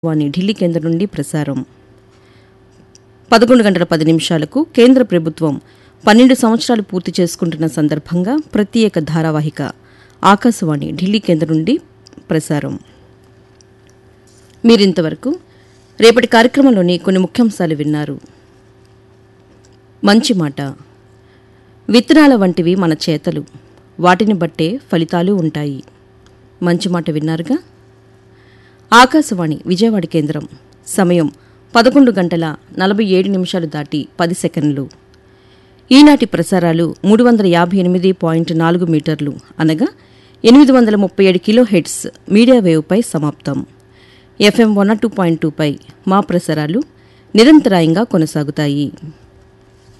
వాణి ఢిల్లీ కేంద్రం నుండి ప్రసారం పదకొండు గంటల పది నిమిషాలకు కేంద్ర ప్రభుత్వం పన్నెండు సంవత్సరాలు పూర్తి చేసుకుంటున్న సందర్భంగా ప్రత్యేక ధారావాహిక ఆకాశవాణి ఢిల్లీ కేంద్రం నుండి ప్రసారం మీరింతవరకు రేపటి కార్యక్రమంలోని కొన్ని ముఖ్యాంశాలు విన్నారు మంచి మాట విత్తనాల వంటివి మన చేతలు వాటిని బట్టే ఫలితాలు ఉంటాయి మంచి మాట విన్నారుగా ఆకాశవాణి విజయవాడ కేంద్రం సమయం పదకొండు గంటల నలభై ఏడు నిమిషాలు దాటి పది సెకండ్లు ఈనాటి ప్రసారాలు మూడు వందల యాభై ఎనిమిది పాయింట్ నాలుగు మీటర్లు అనగా ఎనిమిది వందల ముప్పై ఏడు కిలో హెడ్స్ మీడియా వేవ్పై సమాప్తం ఎఫ్ఎం వన్ టూ పాయింట్ టూపై మా ప్రసారాలు నిరంతరాయంగా కొనసాగుతాయి